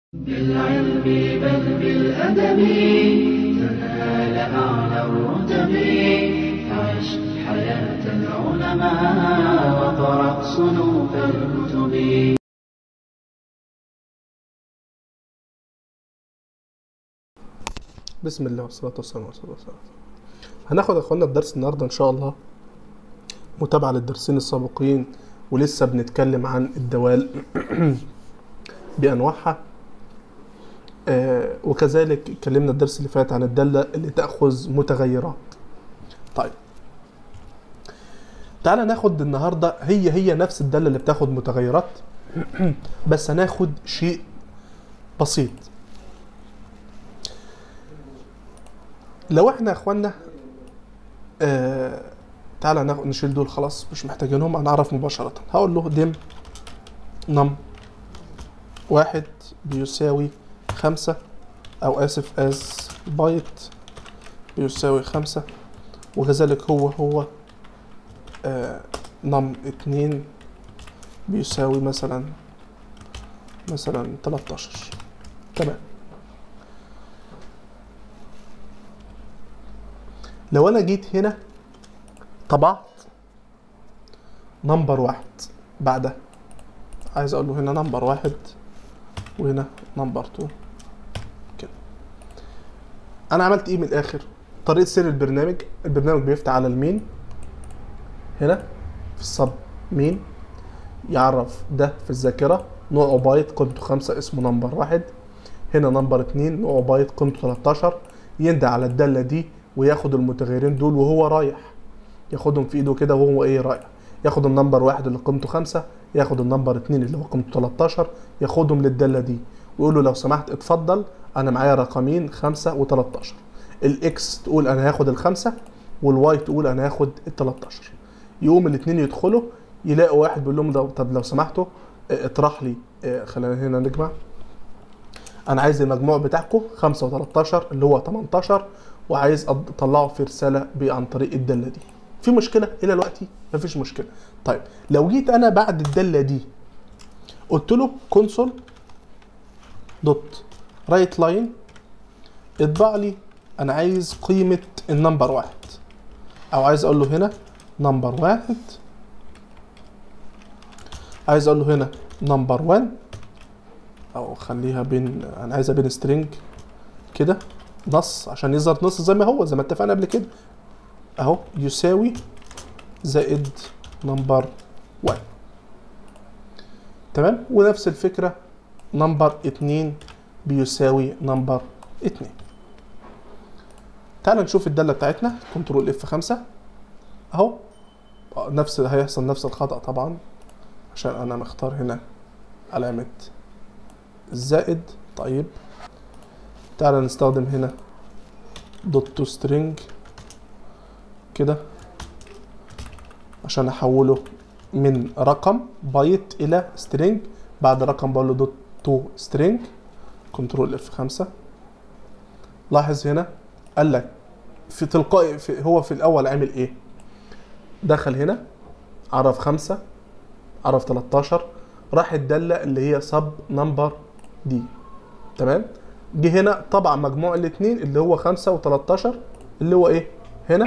بالعلم بل بالأدب تنال أعلى الرتب عش حياة العلماء وقرأ صنوف الكتب بسم الله والصلاة والسلام على رسول الله صلى الله عليه وسلم. هناخد يا اخوانا الدرس النهارده ان شاء الله متابعة للدرسين السابقين ولسه بنتكلم عن الدوال بأنواعها آه وكذلك اتكلمنا الدرس اللي فات عن الدالة اللي تأخذ متغيرات طيب تعالى ناخد النهاردة هي هي نفس الدالة اللي بتاخد متغيرات بس هناخد شيء بسيط لو احنا يا اخوانا آه تعالى ناخد نشيل دول خلاص مش محتاجينهم هنعرف مباشرة هقول له دم نم واحد بيساوي خمسة أو آسف از بايت بيساوي خمسة وكذلك هو هو آه نم اتنين بيساوي مثلا مثلا تلاتاشر تمام لو انا جيت هنا طبعت نمبر واحد بعدها عايز اقول له هنا نمبر واحد وهنا نمبر تو كده انا عملت ايه من الاخر طريقه سير البرنامج البرنامج بيفتح على المين هنا في الصب مين يعرف ده في الذاكره نوعه بايت قيمته خمسة اسمه نمبر واحد هنا نمبر اتنين نوعه بايت قيمته 13 يندى على الدالة دي وياخد المتغيرين دول وهو رايح ياخدهم في ايده كده وهو ايه رايح ياخد النمبر واحد اللي قيمته خمسة ياخد النمبر اتنين اللي هو قيمته 13 ياخدهم للدالة دي ويقول له لو سمحت اتفضل انا معايا رقمين خمسة و13 الاكس تقول انا هاخد الخمسة والواي تقول انا هاخد ال 13 يقوم الاتنين يدخلوا يلاقوا واحد بيقول لهم ده- طب لو سمحتوا اه، اطرح لي اه، خلينا هنا نجمع انا عايز المجموع بتاعكم 5 و13 اللي هو 18 وعايز أض- اطلعه في رساله ب- عن طريق الداله دي في مشكله الى دلوقتي مفيش مشكله طيب لو جيت انا بعد الداله دي قلت له كونسول دوت رايت لاين اطبع لي انا عايز قيمه النمبر واحد او عايز اقول له هنا نمبر واحد عايز اقول له هنا نمبر 1 او خليها بين انا عايزها بين سترينج كده نص عشان يظهر نص زي ما هو زي ما اتفقنا قبل كده اهو يساوي زائد نمبر 1 تمام ونفس الفكرة نمبر 2 بيساوي نمبر 2 تعال نشوف الدالة بتاعتنا كنترول اف 5 اهو آه، نفس هيحصل نفس الخطأ طبعا عشان انا مختار هنا علامة الزائد طيب تعالى نستخدم هنا دوت تو سترينج كده عشان احوله من رقم بايت الى سترينج بعد رقم بقول له دوت تو سترينج كنترول اف 5 لاحظ هنا قال لك في تلقائي في هو في الاول عامل ايه دخل هنا عرف خمسة عرف 13 راح الدالة اللي هي سب نمبر دي تمام جه هنا طبع مجموع الاثنين اللي هو 5 و13 اللي هو ايه هنا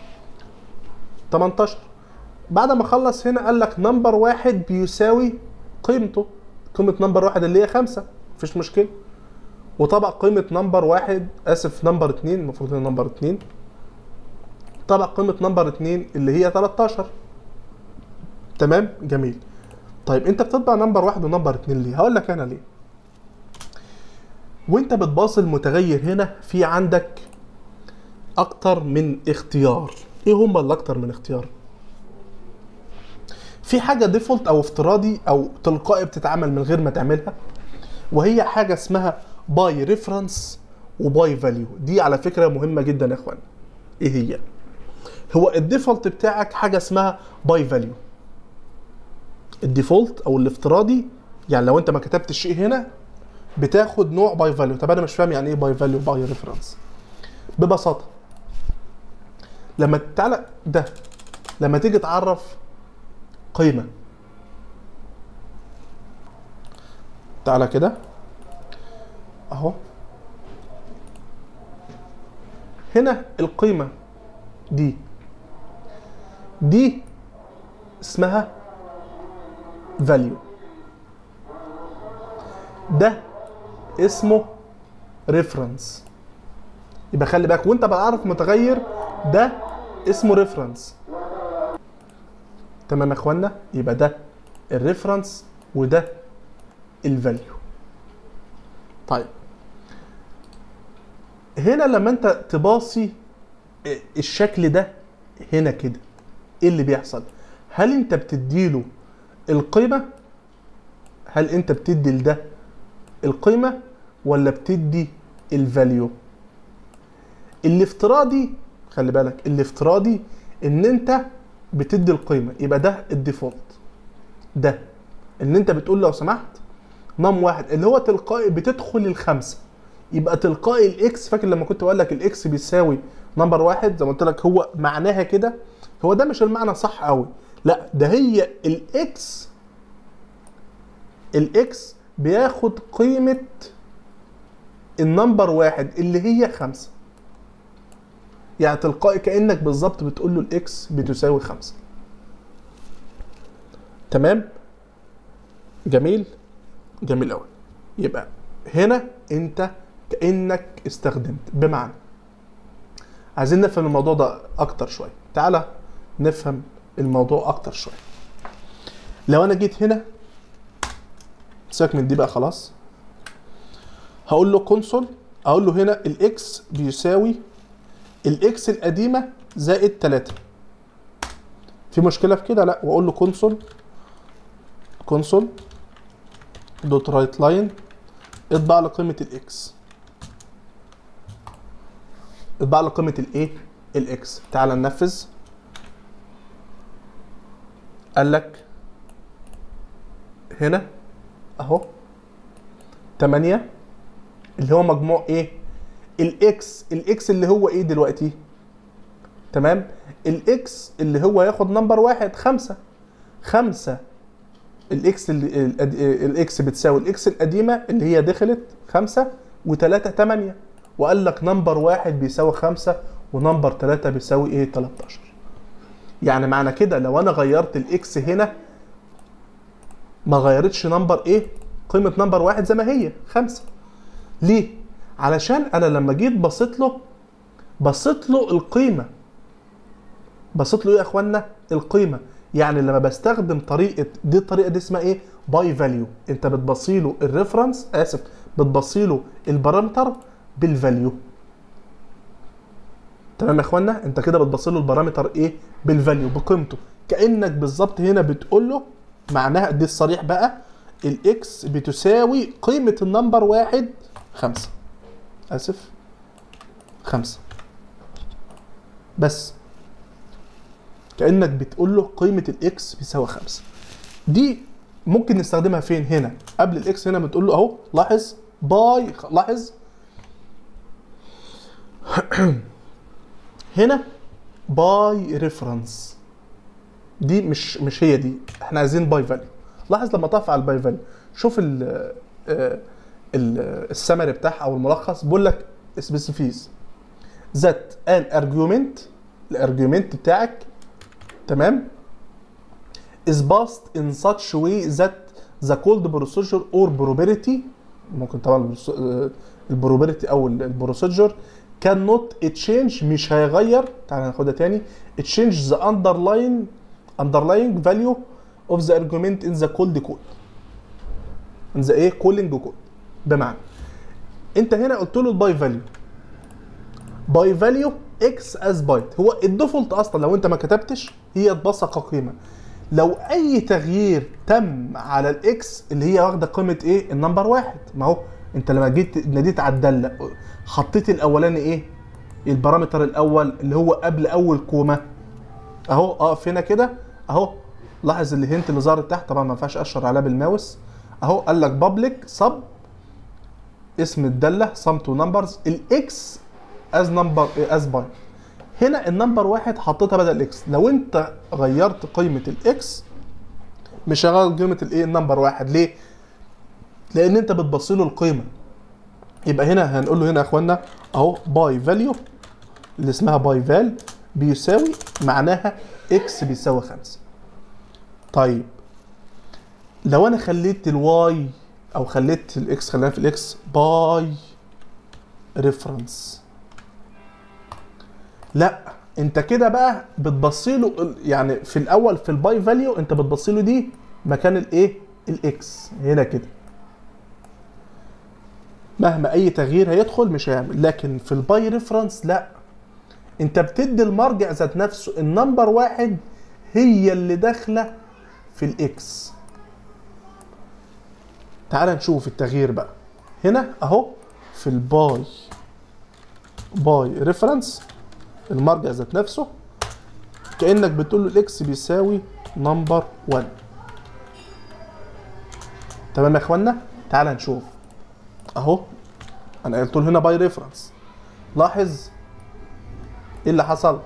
18 بعد ما خلص هنا قال لك نمبر واحد بيساوي قيمته قيمة نمبر واحد اللي هي خمسة مفيش مشكلة وطبع قيمة نمبر واحد اسف نمبر اتنين المفروض هنا نمبر اتنين طبع قيمة نمبر اتنين اللي هي 13 تمام جميل طيب انت بتطبع نمبر واحد ونمبر اتنين ليه؟ هقول لك انا ليه. وانت بتباص المتغير هنا في عندك اكتر من اختيار. ايه هما اللي اكتر من اختيار؟ في حاجه ديفولت او افتراضي او تلقائي بتتعمل من غير ما تعملها وهي حاجه اسمها باي ريفرنس وباي فاليو دي على فكره مهمه جدا يا اخوان ايه هي هو الديفولت بتاعك حاجه اسمها باي فاليو الديفولت او الافتراضي يعني لو انت ما كتبتش شيء هنا بتاخد نوع باي فاليو طب انا مش فاهم يعني ايه باي فاليو باي ريفرنس ببساطه لما تعالى ده لما تيجي تعرف قيمه تعالى كده اهو هنا القيمة دي دي اسمها value ده اسمه reference يبقى خلي بالك وانت بعرف متغير ده اسمه ريفرنس تمام يا اخوانا يبقى ده الريفرنس وده الفاليو طيب هنا لما انت تباصي الشكل ده هنا كده ايه اللي بيحصل هل انت بتديله القيمه هل انت بتدي لده القيمه ولا بتدي الفاليو الافتراضي خلي بالك الافتراضي ان انت بتدي القيمه يبقى ده الديفولت ده ان انت بتقول لو سمحت نم واحد اللي هو تلقائي بتدخل الخمسه يبقى تلقائي الاكس فاكر لما كنت بقول لك الاكس بيساوي نمبر واحد زي ما قلت لك هو معناها كده هو ده مش المعنى صح قوي لا ده هي الاكس الاكس بياخد قيمه النمبر واحد اللي هي خمسة يعني تلقائي كانك بالظبط بتقول له الاكس بتساوي خمسة تمام جميل جميل قوي يبقى هنا انت كانك استخدمت بمعنى عايزين نفهم الموضوع ده اكتر شويه تعالى نفهم الموضوع اكتر شويه لو انا جيت هنا سيبك من دي بقى خلاص هقول له كونسول اقول له هنا الاكس بيساوي الاكس القديمه زائد 3 في مشكله في كده لا واقول له كونسول كونسول دوت رايت لاين اطبع لي قيمه الاكس اطبع لي قيمه الايه الاكس تعال ننفذ قال لك هنا اهو 8 اللي هو مجموع ايه الاكس الاكس اللي هو ايه دلوقتي تمام الاكس اللي هو ياخد نمبر واحد خمسة خمسة الاكس اللي الاكس بتساوي الاكس القديمة اللي هي دخلت خمسة وتلاتة تمانية وقال لك نمبر واحد بيساوي خمسة ونمبر تلاتة بيساوي ايه 13 يعني معنى كده لو انا غيرت الاكس هنا ما غيرتش نمبر ايه قيمة نمبر واحد زي ما هي خمسة ليه علشان انا لما جيت بصيت له بصيت له القيمة بصيت له ايه يا اخوانا القيمة يعني لما بستخدم طريقة دي الطريقة دي اسمها ايه باي فاليو انت بتبصي له الريفرنس اسف بتبصي له البارامتر بالفاليو تمام يا اخوانا انت كده بتبص له البارامتر ايه بالفاليو بقيمته كانك بالظبط هنا بتقول له معناها دي الصريح بقى الاكس بتساوي قيمه النمبر واحد خمسة اسف خمسة بس كانك بتقول له قيمه الاكس بيساوي خمسة دي ممكن نستخدمها فين هنا قبل الاكس هنا بتقول له اهو لاحظ باي لاحظ هنا باي ريفرنس دي مش مش هي دي احنا عايزين باي فاليو لاحظ لما تقف على الباي فاليو شوف ال ال السمري بتاعها او الملخص بيقول لك سبيسيفيز ذات ان ارجيومنت الارجيومنت بتاعك تمام is passed in such way that the called procedure or probability ممكن طبعا البروبابيلتي او البروسيجر كان نوت تشينج مش هيغير تعالى ناخدها تاني تشينج ذا underlying underlying value of the argument in the called code in the ايه calling code بمعنى انت هنا قلت له الباي فاليو باي فاليو اكس از بايت هو الديفولت اصلا لو انت ما كتبتش هي تبص كقيمه لو اي تغيير تم على الاكس اللي هي واخده قيمه ايه النمبر واحد ما هو انت لما جيت ناديت على الداله حطيت الاولاني ايه البارامتر الاول اللي هو قبل اول كومه اهو اقف هنا كده اهو لاحظ الهنت اللي ظهرت تحت طبعا ما ينفعش اشر عليها بالماوس اهو قال لك بابليك سب اسم الداله سم تو نمبرز الاكس از نمبر از باي هنا النمبر واحد حطيتها بدل اكس لو انت غيرت قيمه الاكس مش هغير قيمه الايه النمبر واحد ليه لان انت بتبص له القيمه يبقى هنا هنقول له هنا يا اخوانا اهو باي فاليو اللي اسمها باي فال بيساوي معناها اكس بيساوي 5 طيب لو انا خليت الواي او خليت الاكس خلينا في الاكس باي ريفرنس لا انت كده بقى بتبصيله يعني في الاول في الباي فاليو انت بتبصيله دي مكان الايه الاكس هنا كده مهما اي تغيير هيدخل مش هيعمل لكن في الباي ريفرنس لا انت بتدي المرجع ذات نفسه النمبر واحد هي اللي داخله في الاكس تعال نشوف التغيير بقى هنا اهو في الباي باي ريفرنس المرجع ذات نفسه كانك بتقول له الاكس بيساوي نمبر 1 تمام يا اخوانا تعال نشوف اهو انا قلت له هنا باي ريفرنس لاحظ ايه اللي حصل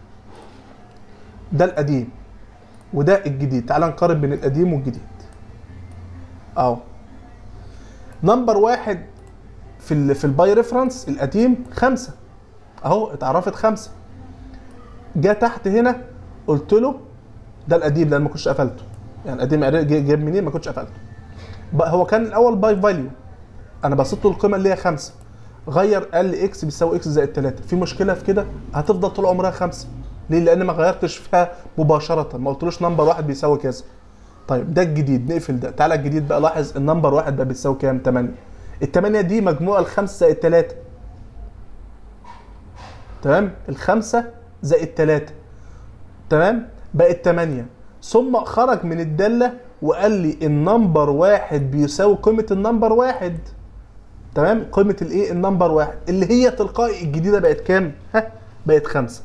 ده القديم وده الجديد تعال نقارن بين القديم والجديد اهو نمبر واحد في ال في الباي ريفرنس القديم خمسة اهو اتعرفت خمسة جه تحت هنا قلت له ده القديم لان ما كنتش قفلته يعني القديم عرف- جه- جاب منين ما كنتش قفلته بقى هو كان الاول باي فاليو انا بسطت له القيمه اللي هي خمسة غير قال لي اكس بيساوي اكس زائد 3 في مشكله في كده هتفضل طول عمرها خمسة ليه لان ما غيرتش فيها مباشره ما قلتلوش نمبر واحد بيساوي كذا طيب ده الجديد نقفل ده تعالى الجديد بقى لاحظ النمبر واحد بقى بيساوي كام 8 الثمانية دي مجموع الخمسة زائد 3 تمام الخمسة زائد 3 تمام بقت 8 ثم خرج من الدالة وقال لي النمبر واحد بيساوي قيمة النمبر واحد تمام قيمة الايه النمبر واحد اللي هي تلقائي الجديدة بقت كام ها بقت خمسة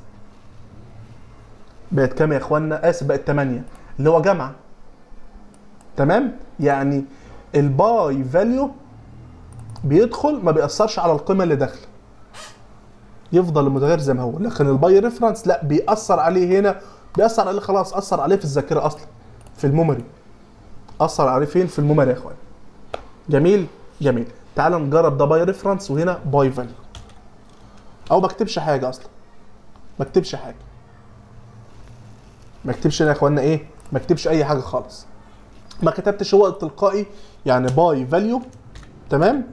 بقت كام يا اخوانا اسف بقت 8 اللي هو جمع تمام يعني الباي فاليو بيدخل ما بيأثرش على القيمة اللي داخله يفضل المتغير زي ما هو لكن الباي ريفرنس لا بيأثر عليه هنا بيأثر عليه خلاص أثر عليه في الذاكرة أصلا في الميموري أثر عليه فين في الميموري يا اخوان جميل جميل تعال نجرب ده باي ريفرنس وهنا باي فاليو او ما اكتبش حاجه اصلا ما اكتبش حاجه ما اكتبش هنا يا اخوانا ايه ما اكتبش اي حاجه خالص ما كتبتش هو التلقائي يعني باي فاليو تمام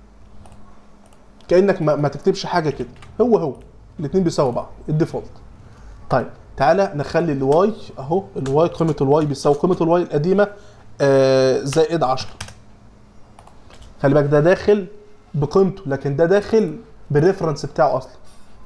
كانك ما, ما تكتبش حاجه كده هو هو الاثنين بيساووا بعض الديفولت طيب تعالى نخلي الواي اهو الواي قيمه الواي بيساوي قيمه الواي القديمه آه زائد 10 خلي بالك ده داخل بقيمته لكن ده داخل بالريفرنس بتاعه اصلا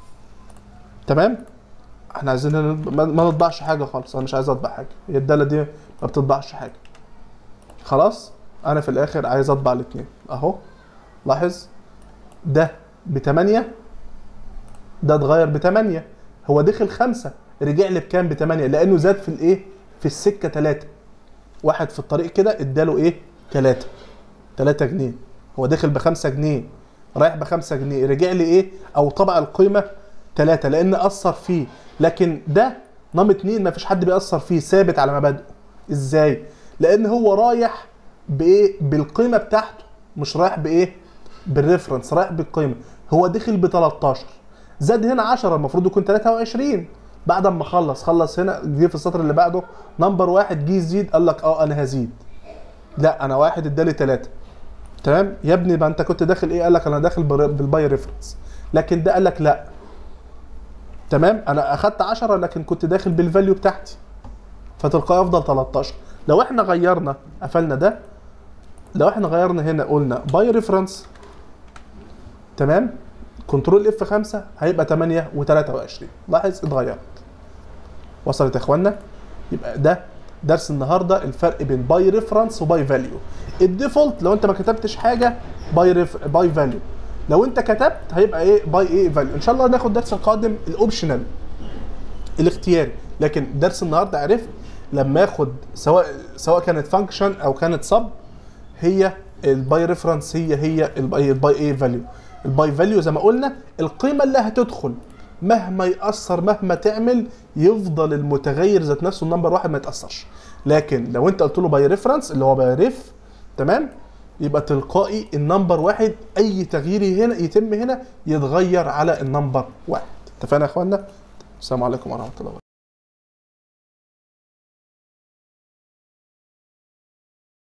تمام احنا عايزين ن- ما ما نطبعش حاجه خالص انا مش عايز اطبع حاجه هي الداله دي ما بتطبعش حاجه خلاص انا في الاخر عايز اطبع الاثنين اهو لاحظ ده ب 8 ده اتغير ب 8 هو دخل 5 رجع لي بكام ب 8 لانه زاد في الايه في السكه 3 واحد في الطريق كده اداله ايه 3 3 جنيه هو داخل ب 5 جنيه رايح ب 5 جنيه رجع لي ايه او طبع القيمه 3 لان اثر فيه لكن ده نم 2 ما فيش حد بيأثر فيه ثابت على مبادئه ازاي لان هو رايح بايه بالقيمه بتاعته مش رايح بايه بالريفرنس رايح بالقيمه هو دخل ب 13 زاد هنا 10 المفروض يكون 23 بعد ما خلص خلص هنا جه في السطر اللي بعده نمبر واحد جه يزيد قال لك اه انا هزيد لا انا واحد ادالي ثلاثة تمام يا ابني ما انت كنت داخل ايه قال لك انا داخل بر- بالباي ريفرنس لكن ده قال لك لا تمام انا اخدت 10 لكن كنت داخل بالفاليو بتاعتي فتلقائي افضل 13 لو احنا غيرنا قفلنا ده لو احنا غيرنا هنا قلنا باي ريفرنس تمام كنترول اف 5 هيبقى 8 و23 لاحظ اتغيرت وصلت يا اخوانا يبقى ده درس النهارده الفرق بين باي ريفرنس وباي فاليو الديفولت لو انت ما كتبتش حاجه باي ريف باي فاليو لو انت كتبت هيبقى ايه باي ايه فاليو ان شاء الله ناخد الدرس القادم الاوبشنال الاختياري لكن درس النهارده عرفت لما اخد سواء سواء كانت فانكشن او كانت سب هي الباي ريفرنس هي هي الباي الباي ايه فاليو الباي فاليو زي ما قلنا القيمه اللي هتدخل مهما يأثر مهما تعمل يفضل المتغير ذات نفسه النمبر واحد ما يتأثرش لكن لو انت قلت له باي ريفرنس اللي هو باي ريف تمام يبقى تلقائي النمبر واحد اي تغيير هنا يتم هنا يتغير على النمبر واحد اتفقنا يا اخوانا السلام عليكم ورحمه الله وبركاته